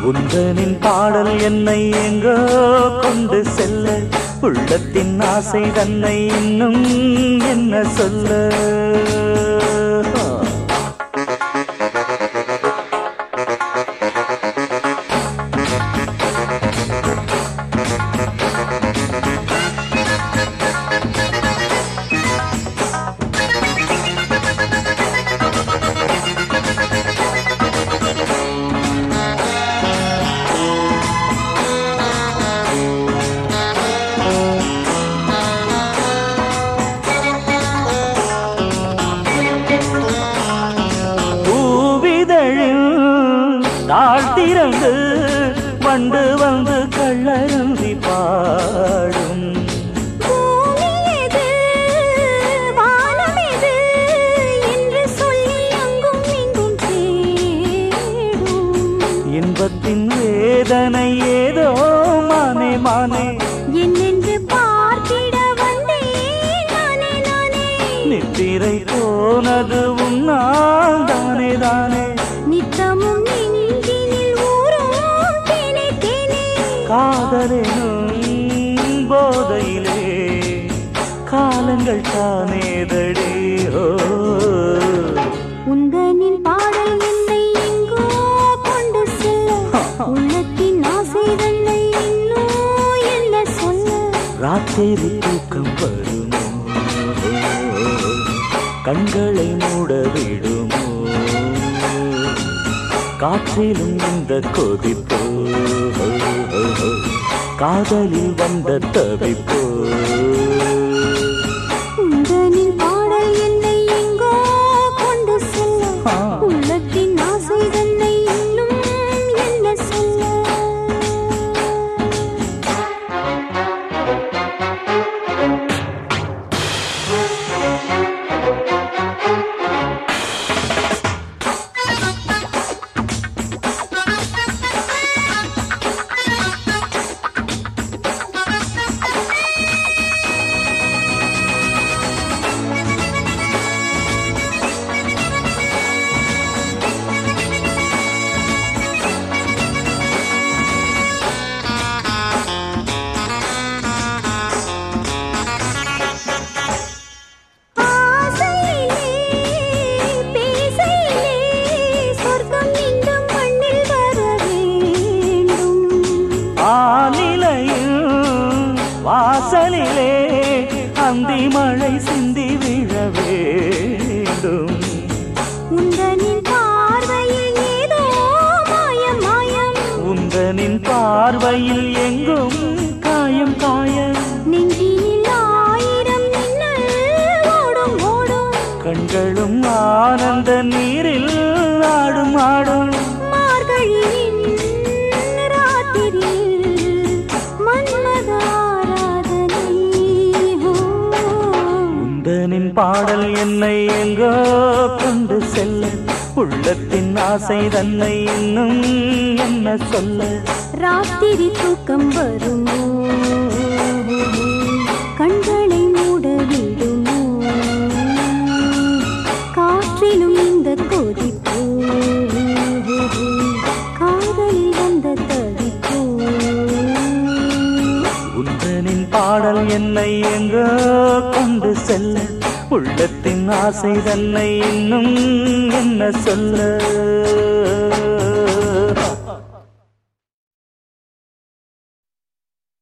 உந்தனின் பாடல் என்னை எங்கோ கொண்டு செல்ல உள்ளத்தின் ஆசை தன்னை இன்னும் என்ன சொல்ல பூவிதழில் தாழ்த்திறந்து வண்டு வந்து கள்ளருந்தி பாடும் பூமி எது, வானம் எது என்று சொல்லி அங்கும் இங்கும் தேடும். இன்பத்தின் வேதனை ஏதோ மானே மானே என்னென்று பார்த்திட வந்தேன் நானே நானே. நித்திரை போனது உன்னால் தானே தானே நித்தமும் நெஞ்சினில் ஊறும் தேனே தேனே. காதலேனும் போதையிலே காலங்கள் தானேதடி ஓ உந்தனின் பாடல் என்னை எங்கோ கொண்டு செல்ல உள்ளத்தின் ஆசை தன்னை இன்னும் என்ன சொல்ல ராத்திரி தூக்கம் வருமோ கண்களை மூட விடுமோ காற்றிலும் இந்த கொதிப்போ காதலில் வந்த தவிப்போ உந்தனின் பாடல் என்னை எங்கோ கொண்டு செல்ல ஆ. உள்ளத்தின் ஆசை தன்னை இன்னும் என்ன சொல்ல ஆசையிலே பேசையிலே சொர்க்கம் மீண்டும் மண்ணில் வர வேண்டும் ஆனிலையில் வாசலிலே அந்தி மழை சிந்தி விழ வேண்டும் உந்தனின் பார்வையில் ஏதோ மாயம் மாயம் உந்தனின் பார்வையில் எங்கும் காயம் காயம் நெஞ்சினில் ஆயிரம் மின்னல் ஓடும் ஓடும் கண்களும் ஆனந்த நீரில் ஆடும் ஆடும் மார்கழியின் ராத்திரியில் மன்மத ஆராதனை ஓ. உந்தனின் பாடல் என்னை எங்கோ கொண்டு செல்ல உள்ளத்தின் ஆசை தன்னை இன்னும் என்ன சொல்ல ராத்திரி தூக்கம் வருமோ கண்களை மூட விடுமோ காற்றிலும் இந்த கொதிப்போ காதலில் வந்த தவிப்போ உந்தனின் பாடல் என்னை எங்கோ கொண்டு செல்ல உள்ளத்தின் ஆசை தன்னை இன்னும் என்ன சொல்ல